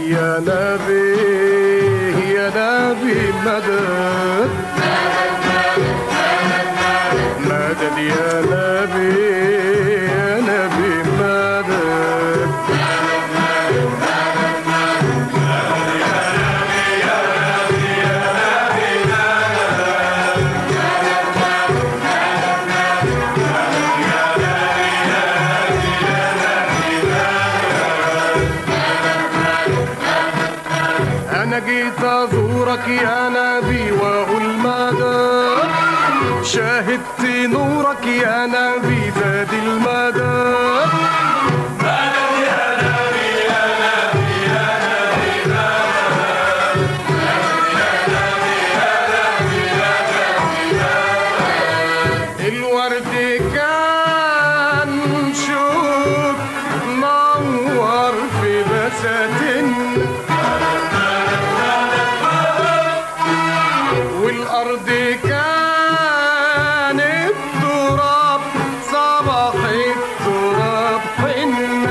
يا نبي يا نبي مدد مدد يا نبي يا نبي مدد أنا جيت أزورك يا نبي وأقول مدد شاهدت نورك يا نبي زاد المدد الورد كان شوك نور في بساتين والأرض كانت تراب صباح التراب حنة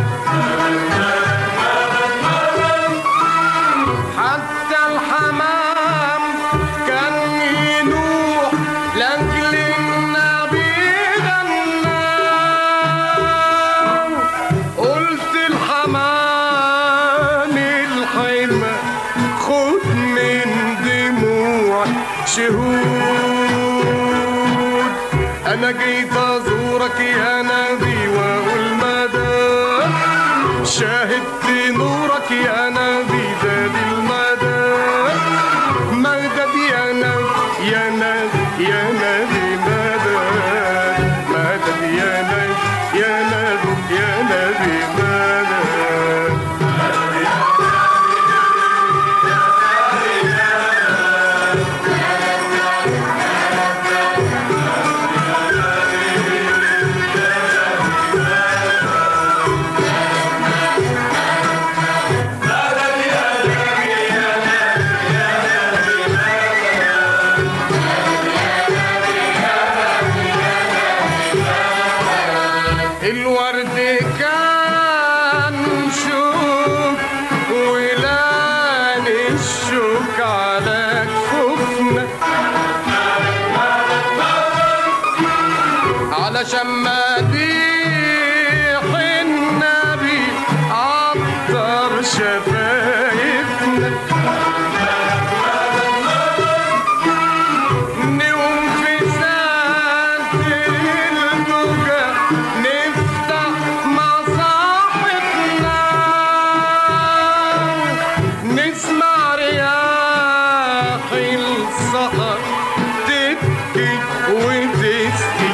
حتى الحمام كان ينوح لأجل النبي غنى قلت الحمام الحلمة خد من دموع شهود أنا جيت أزورك يا نبي وأقول مدى شاهدت نورك يا نبي زاد المدى مدد يا نبي يا نبي يا نبي مدد مدد يا نبي يا نبي يا نبي مدد الورد كان شوك ولان الشوك على كفنا علشان مديح النبي عطر شفايفنا نقوم في ساعة الدجى نفتح مصاحفنا نسمع رياح السهر تبكي وتسقي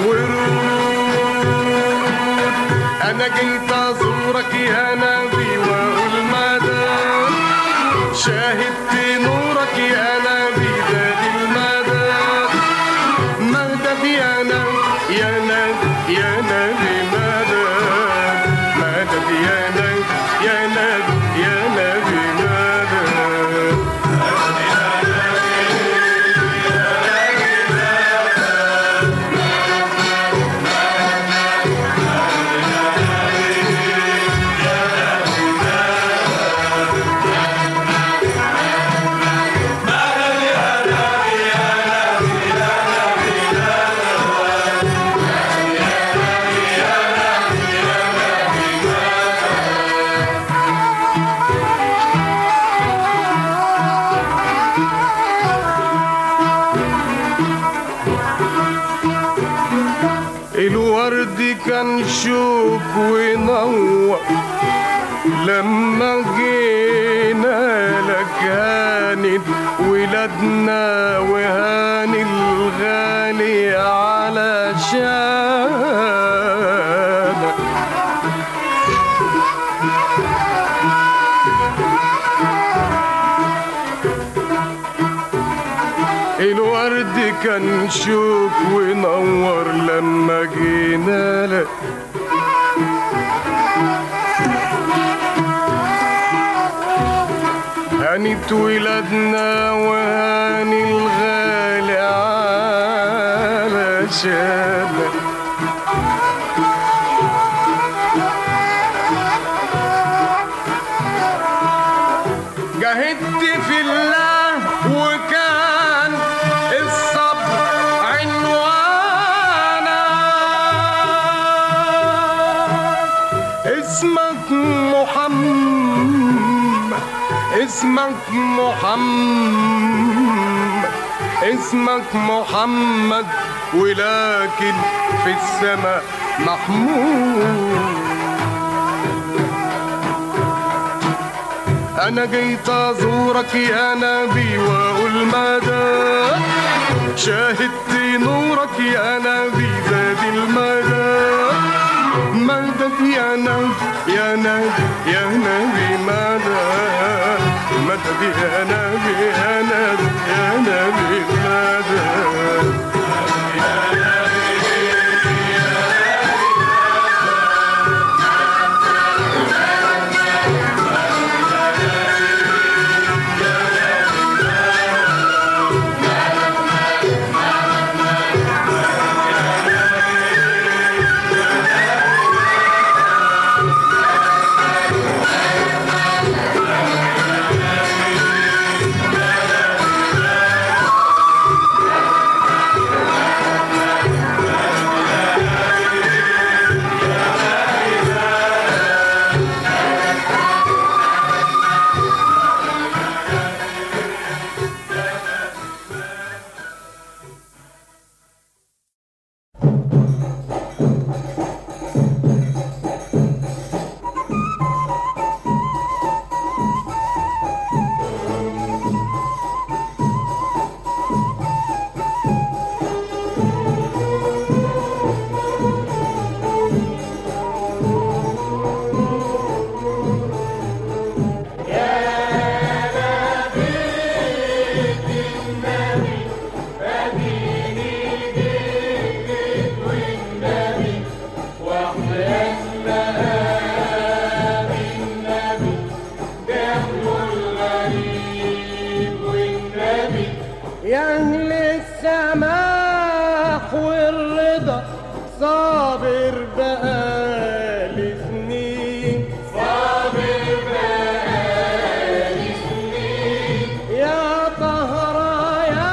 ورود أنا جيت أزورك يا نبي وأقول مدى شاهدت نورك يا نبي زاد المدد مدد يا نبي يا نبي يا نبي مدد مدد يا نبي يا نبي يا نبي مدد الورد كان شوك ونور لما جينا لك كانت ولادنا وهاني الغالي على شانك الورد كان شوك ونور لما جينا لك هانت ولادنا وهاني الغالي على شانك اسمك محمد اسمك محمد ولكن في السماء محمود انا جيت ازورك يا نبي واقول مدى شاهدت نورك يا نبي زاد المدى مدد يا نبي يا نبي يا نبي مدى مدد يا نبي يا نبي يا نبي مدى يا أهل السماح والرضا صابر بقالي سنين صابر بقالي سنين يا طهرة يا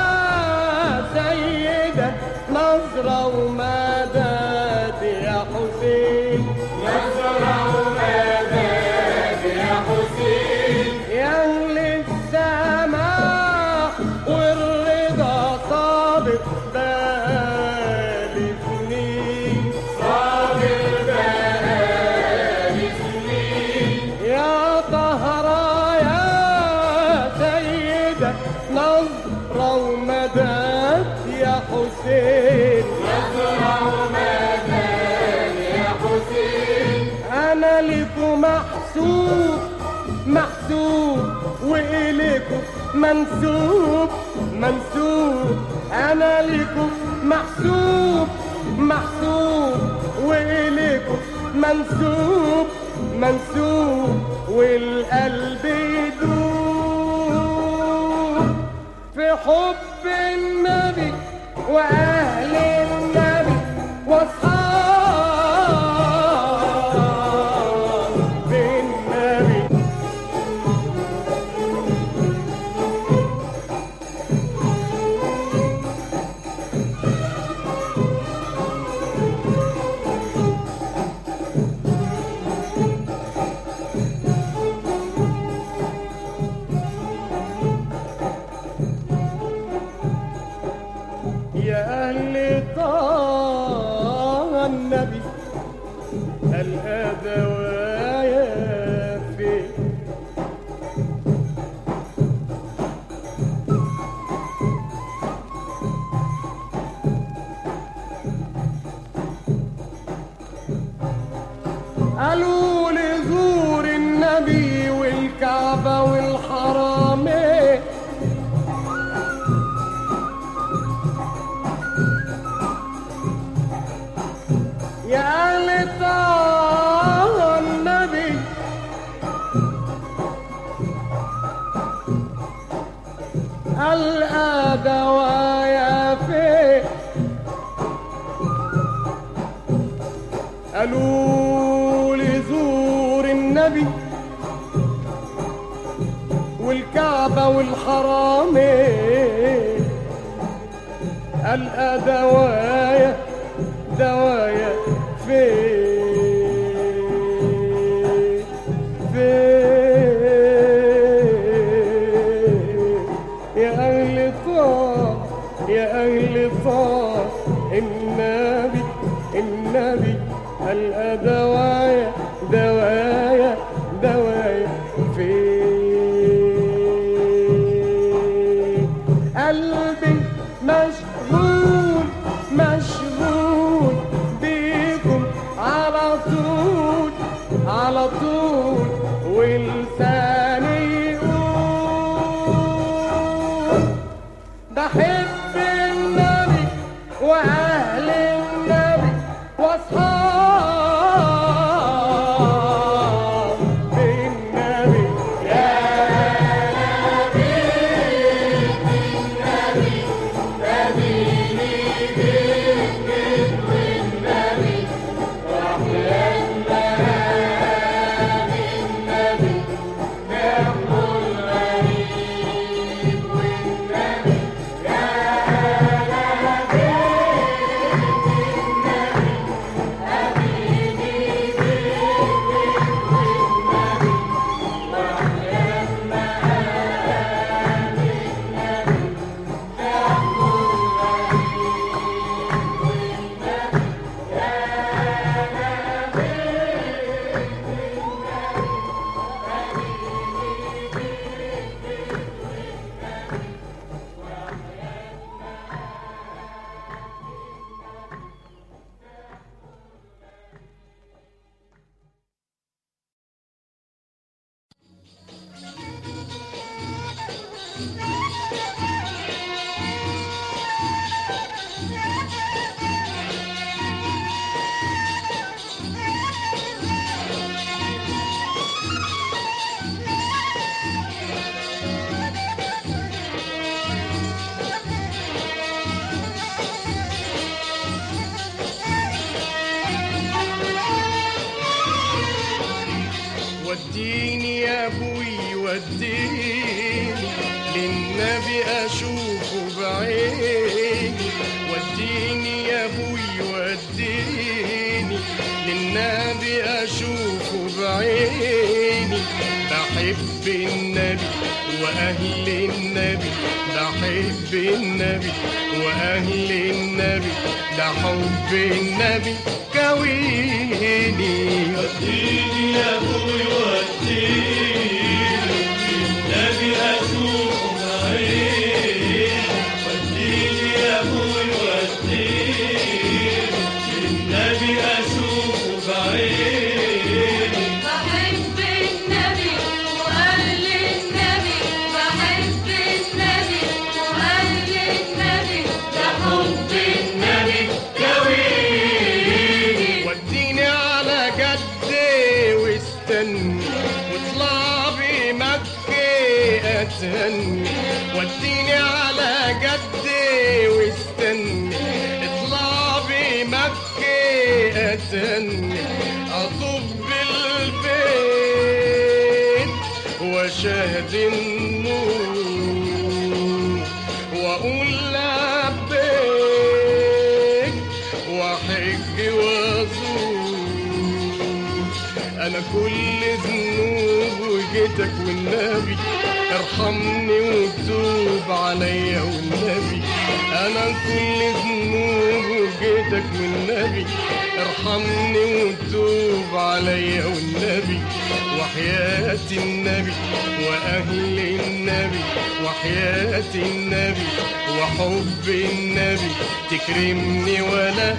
سيدة نظرة ومدد يا حسين نظرة ومدد يا حسين يا أهل السماح والرضا صابر بالي سنين صابر بالي سنين يا طهرة يا سيدة نظرة ومدد يا حسين نظرة ومدد يا حسين أنا لكم محسوب محسوب وإليكم منسوب منسوب أنا لكم محسوب محسوب وإليكم منسوب منسوب والقلب يدوب في حب النبي وأهل النبي وأصحاب النبي يا أهل طه النبي الأدوايا في قالوا لزور النبي والكعبة والحرمين يا أهل طه النبي الأدوايا في قالوا لزور النبي والكعبة والحرمين الأدوايا دوايا في في النبي ألقى دوايا دوايا دوايا فين قلبي مشغول مشغول بيكم على طول على طول ولساني يقول بحب النبي واهل النبي واصحاب النبي يا وديني يا ابوي وديني للنبي اشوفه بعيني وديني يا ابوي وديني للنبي اشوفه بعيني بحب النبي واهل النبي بحب النبي واهل النبي ده حب النبي كويني وديني يا ابوي وديني النبي اشوفه بعيني وديني يا ابوي وديني النبي اشوفه بعيني بحب النبي وأهل النبي بحب النبي وأهل النبي ده حب النبي كويني وديني على جدي واستني واطلع بمكة اتهني وديني على جدي واستني اطلع بمكة اتهني اطب البيت واشاهد النور واقول لبيك واحج وازور انا كل ذنوب وجيتك والنبي ارحمني وتوب عليا والنبي انا كل ذنوب وجيتك والنبي ارحمني وتوب عليا والنبي وحياة النبي وأهل النبي وحياة النبي وحب النبي تكرمني ولا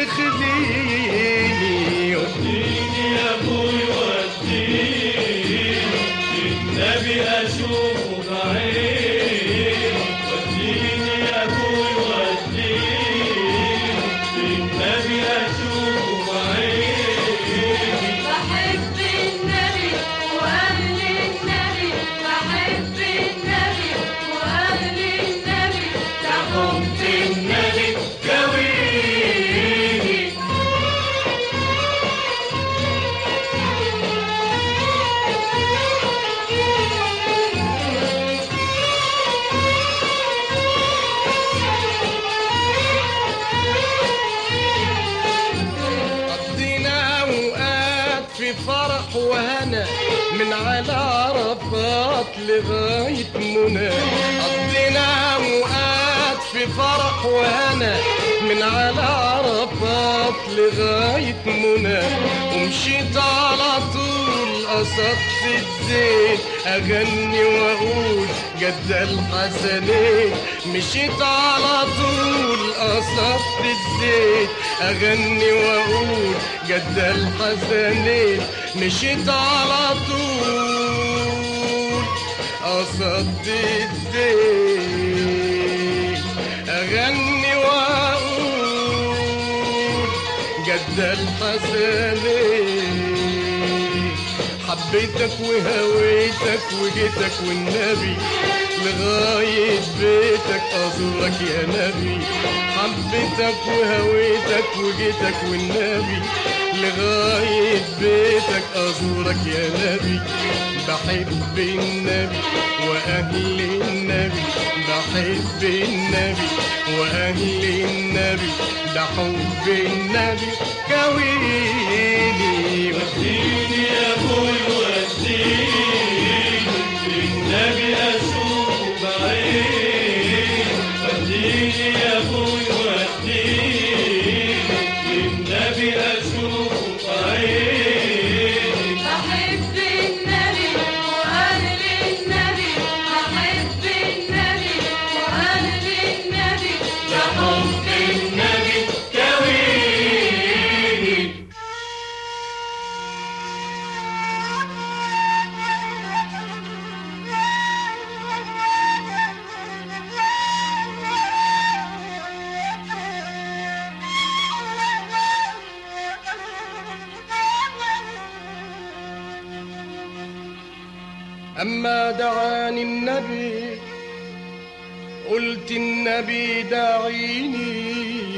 تخذيني وديني يا ابوي وديني النبي اشوفه بعيني وديني يا ابوي وديني النبي اشوفه بعيني بحب النبي وأهل النبي بحب النبي وأهل النبي ده حب النبي كويني قضينا اوقات في فرح وهنا من على عرفات لغاية منى قضينا اوقات في فرح وهنا من على عرفات لغاية منى ومشيت على طول قصدت الزين أغني وأقول جد الحسنين مشيت على طول قصدت الزين أغني وأقول جد الحسنين مشيت على طول قصدت الزين أغني وأقول جد الحسنين حبيتك وهويتك وجيتك والنبي لغاية بيتك أزورك يا نبي حبيتك وهويتك وجيتك والنبي لغاية بيتك أزورك يا نبي بحب النبي وأهل النبي بحب النبي وأهل النبي ده حب النبي كويني وديني يا ابوي وديني النبي اشوفه بعيني وديني يا ابوي وديني النبي اشوفه بعيني بحب النبي وأهل النبي بحب النبي وأهل النبي ده حب النبي كويني أما دعاني النبي قلت النبي داعيني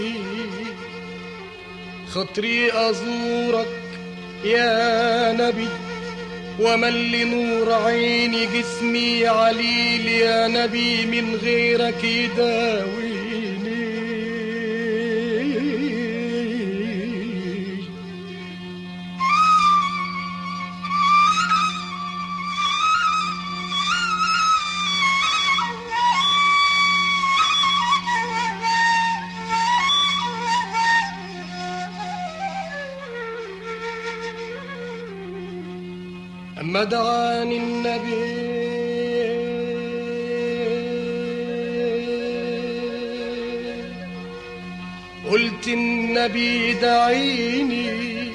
خطري أزورك يا نبي ومن لنور عيني جسمي عليل يا نبي من غيرك يداويني أما دعاني النبي قلت النبي دعيني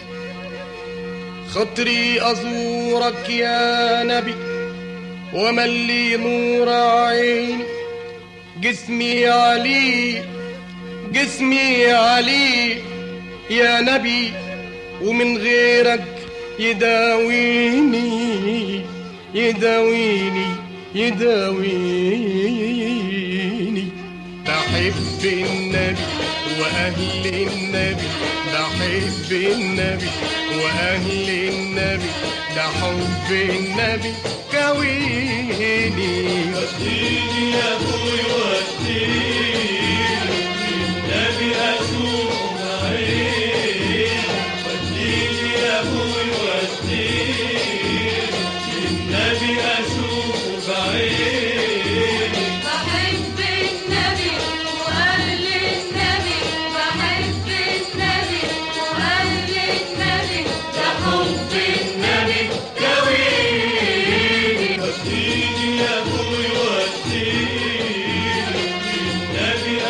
خطري أزورك يا نبي ومن لي نور عيني جسمي علي جسمي علي يا نبي ومن غيرك يداويني يداويني يداويني بحب النبي وأهل النبي بحب النبي وأهل النبي ده حب النبي كويني وديني يا ابوي وديني النبي اشوفه بعيني وديني يا ابوي وديني النبي اشوفه بعيني بحب النبي وأهل النبي بحب النبي وأهل النبي ده حب النبي وديني يا ابوي وديني النبي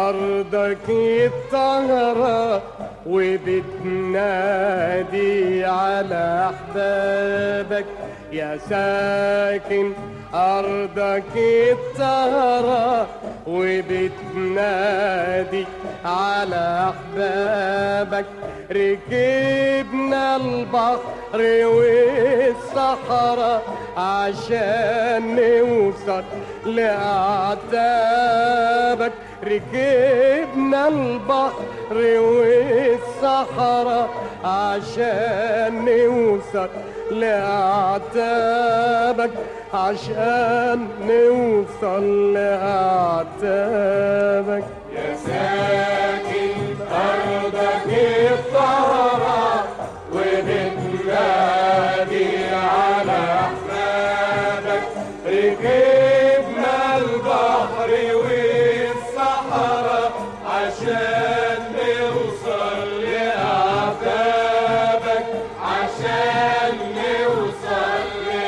أرضك الطهرة وبتنادي على أحبابك يا ساكن أرضك الطهرة وبتنادي على أحبابك ركبنا البحر والصحراء عشان نوصل لأعتابك ركبنا البحر والصحراء عشان نوصل لأعتابك عشان نوصل لأعتابك يا ساكن أرضك الطهرة وبتنادي على أحبابك ركبنا البحر والصحراء عشان نوصل لأعتابك عشان نوصل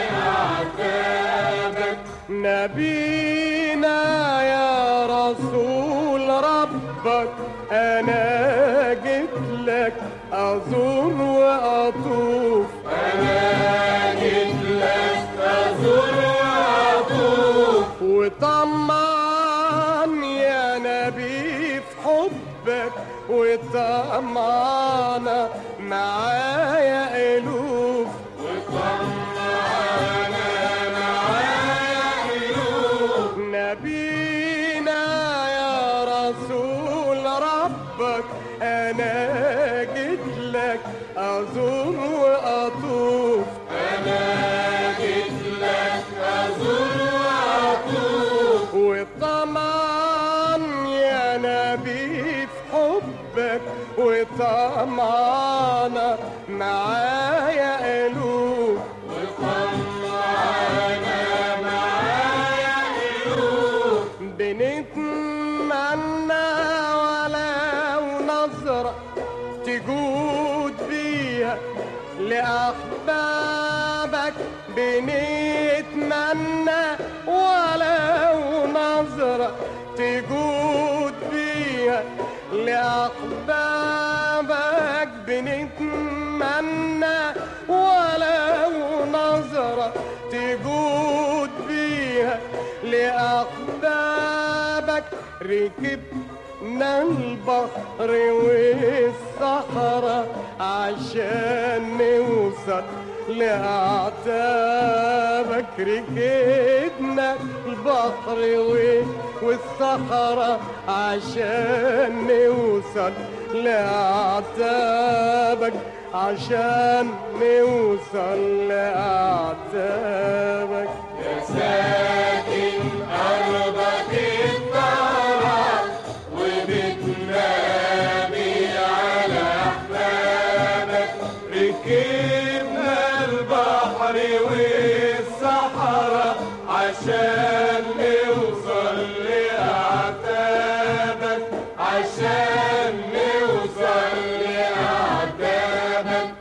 لأعتابك نبينا يا رسول ربك انا جيت لك ازور واطوف أنا جيت لك أزور وأطوف وطمعان يا نبي في حبك وطمعنا معايا الوف وطمعنا معايا ألوف نبينا يا رسول ربك انا جيت لك ازور واطوف أنا جيت لك أزور وأطوف وطمعان يا نبي في حبك وطمعنا معايا الوف وطمعنا معايا ألوف بنتمنى ولو نظرة تجود بيها لأحبابك بنتمنى ولو نظرة تجود بيها لأحبابك بنتمنى ولو نظرة تجود بيها لأحبابك ركبنا البحر والصحراء عشان نوصل لأعتابك ركبنا البحر و- والصحراء عشان نوصل لأعتابك عشان نوصل لأعتابك يا ساكن أرضك الطهرة وبتنادي على أحبابك ركبنا البحر والصحراء عشان نوصل لأعتابك عشان نوصل لأعتابك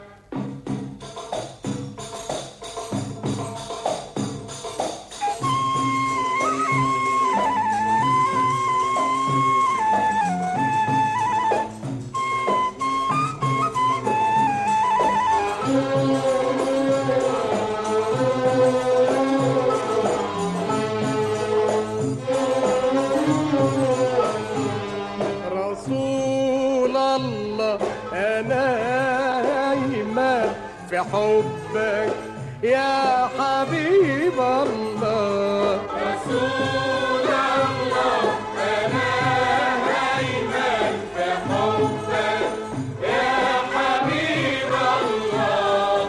رسول الله انا ايمن في حبك يا حبيب الله رسول الله أنا هيمن في حبك يا حبيب الله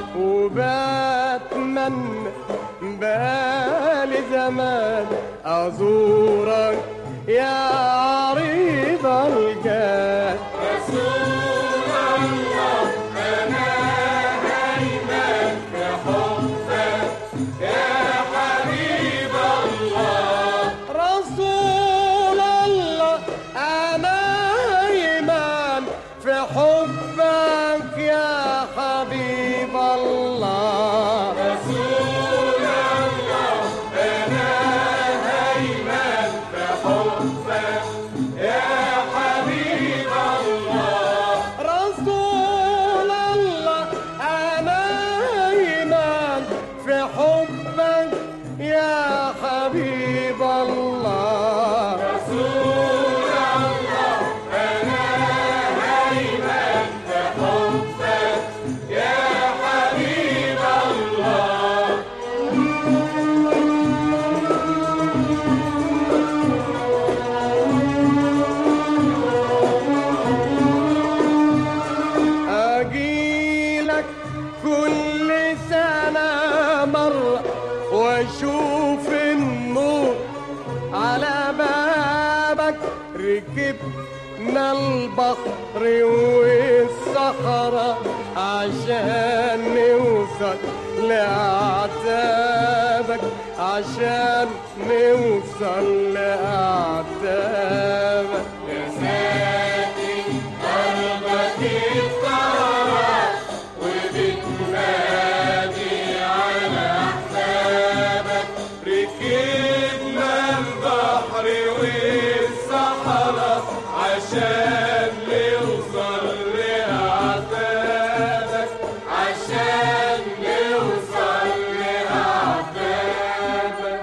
وبتمنى بقالي زمان ازورك يا عريض الجاه رسول الله أنا هيمن في حبك يا حبيب الله رسول الله انا ايمن في حبك يا حبيب الله رسول الله أنا هيمن في حبك يا البحر والصحراء عشان نوصل لأعتابك عشان نوصل لأعتابك يا ساكن قلبك الطرف وبتنادي على حسابك ركبنا البحر والصحراء عشان نوصل لأعتابك عشان نوصل لأعتابك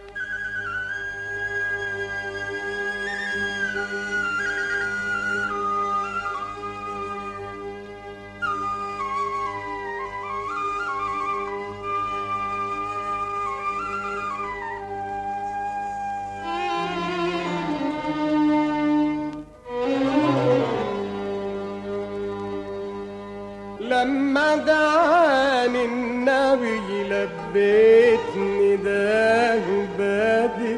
لما دعاني النبي لبيت نداه بادر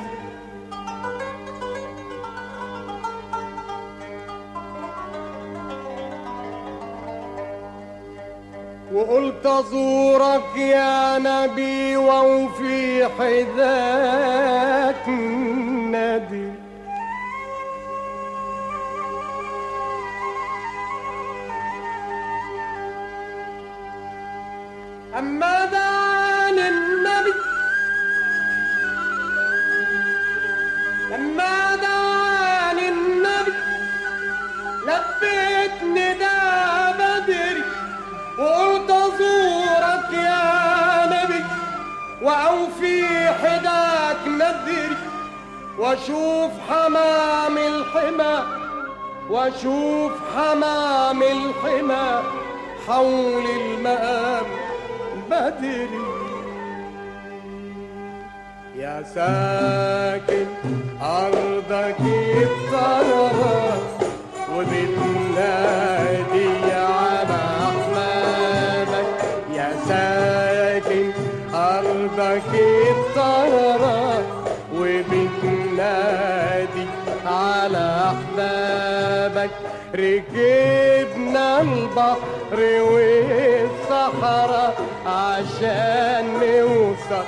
وقلت ازورك يا نبي وفي حذاك نادي أما دعان النبي لما دعان النبي لبيت نداء بدري وقلت أزورك يا نبي وأوفي حداك ندري وأشوف حمام الحمى وأشوف حمام الحمى حول المقام بدري يا ساكن أرضك الطرف وبتنادي على أحلامك يا ساكن أرضك الطرف وبتنادي على أحبابك ركبنا البحر والصحراء عشان نوصل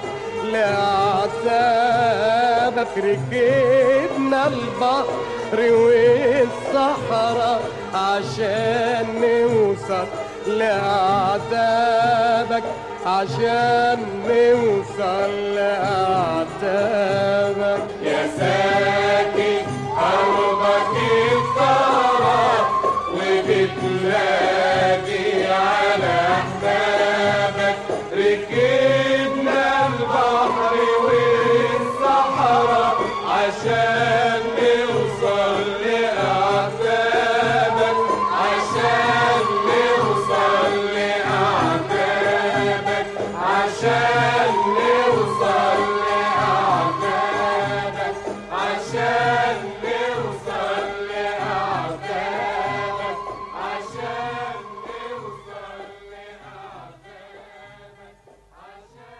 لعتابك ركبنا البحر والصحراء عشان نوصل لعتابك عشان نوصل لعتابك يا ساكن أرضك الطرف وبتنادي على أحبابك ركبنا البحر والصحراء عشان نوصل لأعتابك عشان نوصل لأعتابك عشان نوصل لأعتابك عشان نوصل لأعتابك عشان نوصل لأعتابك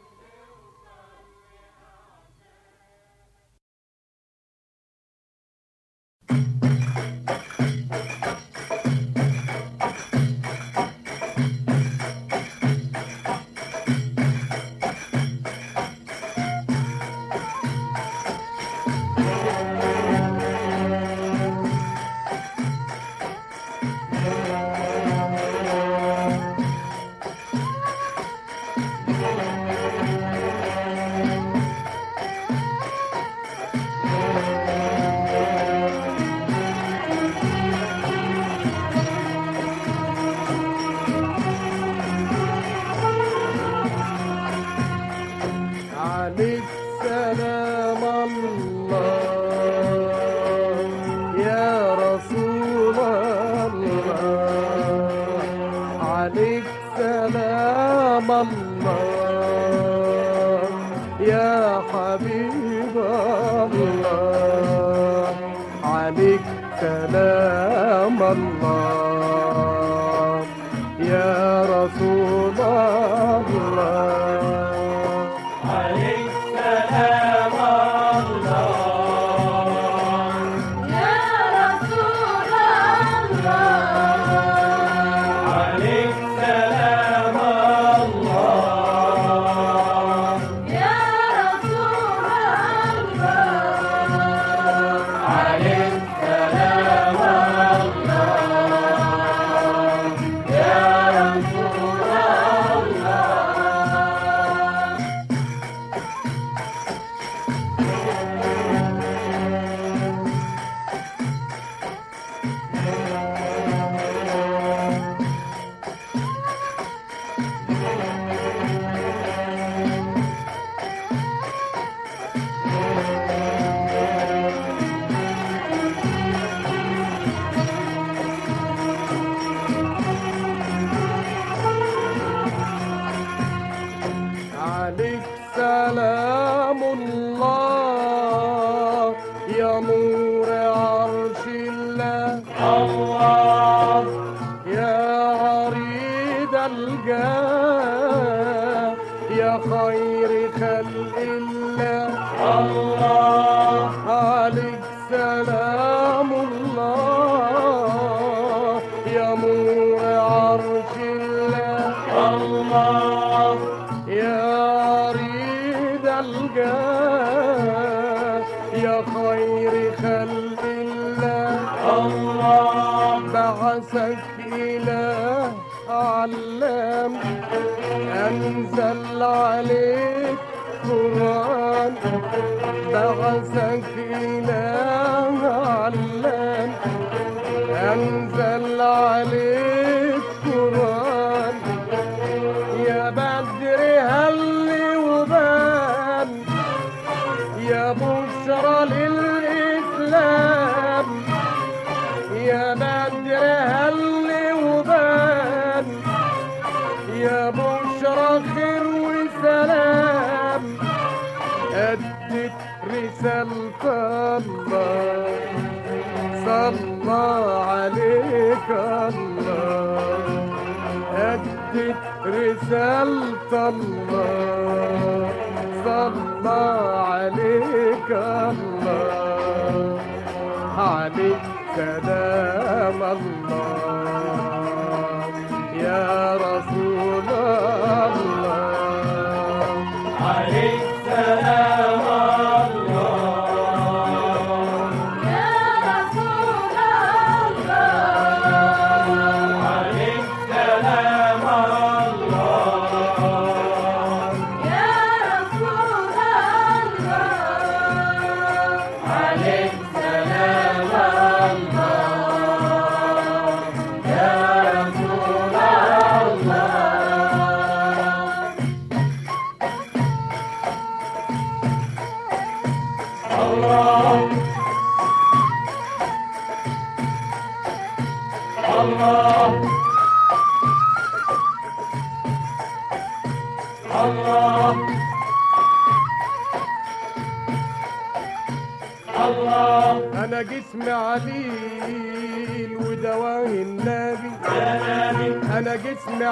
عليك سلام الله يا رسول الله عليك سلام الله يا حبيب الله عليك سلام الله يا رسول الله عليك سلام الله يا رسول الله الله يا عريض الجاه يا خير خلق الله الله عليك سلام الله يا نور عرش الله الله يا عريض الجاه يا خير خلق الله الله بعثك إله علام أنزل عليك قرآن بعثك إله علام أنزل عليك قرآن يا بدر هل وبان يا بشرى للإسلام يا بدر هل وبان يا بشرى خير وسلام أدت رسالة الله صلى عليك الله أدت رسالة الله صلى عليك الله عليك سلام الله يا رسول الله عليك سلام الله يا رسول الله عليك سلام الله يا رسول الله عليك سلام الله يا رسول الله الله الله الله الله أنا جسمي عليل ودواه النبي يا نبي أنا جسمي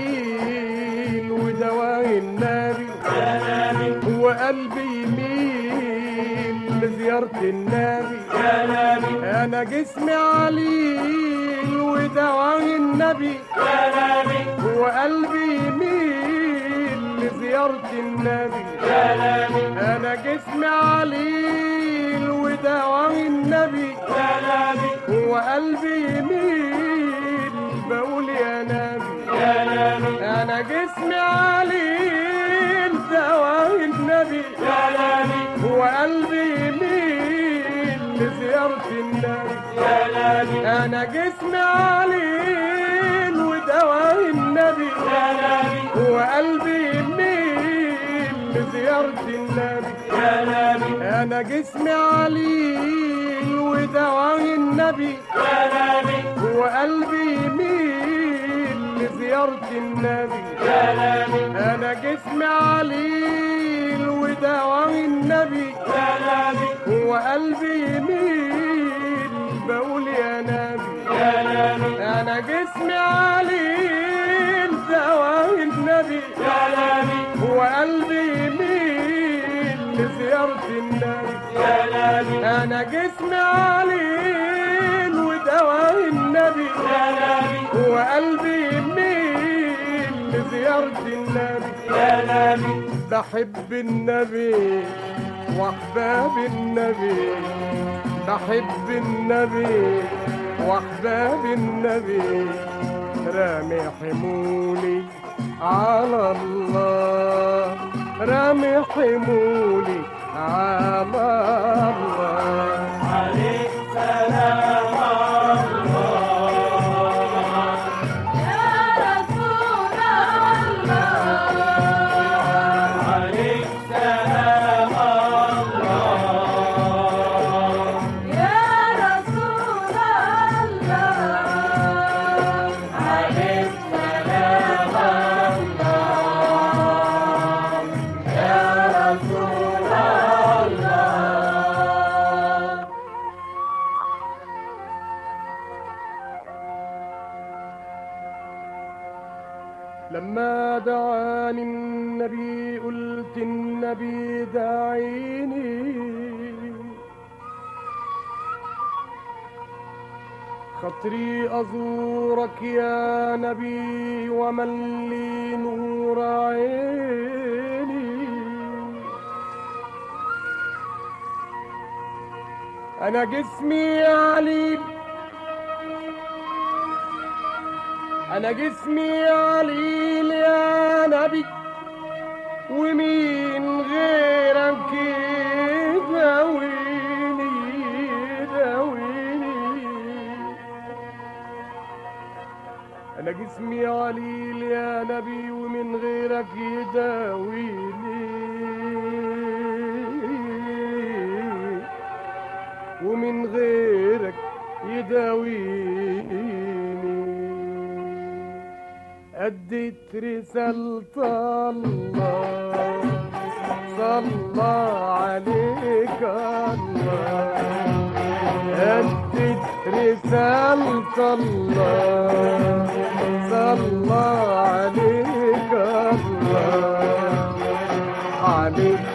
عليل ودواه النبي يا نبي وقلبي يميل لزيارة النبي يا نبي أنا جسمي عليل ودواه النبي يا نبي وقلبي يميل لزيارة النبي يا نبي أنا جسمي عليل ودواه النبي يا نبي وقلبي يميل بقول يا نبي يا نبي أنا جسمي عليل دواه النبي يا نبي وقلبي يميل لزيارة النبي يا نبي أنا جسمي عليل ودواه النبي يا نبي وقلبي يميل لزيارة النبي يا نبي أنا جسمي عليل ودواه النبي يا نبي وقلبي يميل لزيارة النبي يا نبي أنا جسمي عليل ودواه النبي يا نبي وقلبي يميل بقول يا نبي يا نبي أنا جسمي عليل دواه النبي يا نبي وقلبي يميل لزيارة النبي يا نبي أنا جسمي عليل ودواه النبي يا نبي وقلبي يميل لزيارة النبي يا نبي بحب النبي وأحباب النبي بحب النبي وأحباب النبي رامي حمولي على الله رامي حمولي على الله عليك سلام الله يا رسول الله عليك سلام الله يا رسول الله عليك سلام الله يا رسول الله لما دعاني النبي قلت النبي داعيني خطري أزورك يا نبي ومن لي نور عيني أنا جسمي عليل أنا جسمي عليل يا نبي ومين غيرك يداويني يداويني أنا جسمي عليل يا نبي ومن غيرك يداويني ومن غيرك يداويني أديت رسالة الله صلى عليك الله أديت رسالة الله صلى عليك الله عليك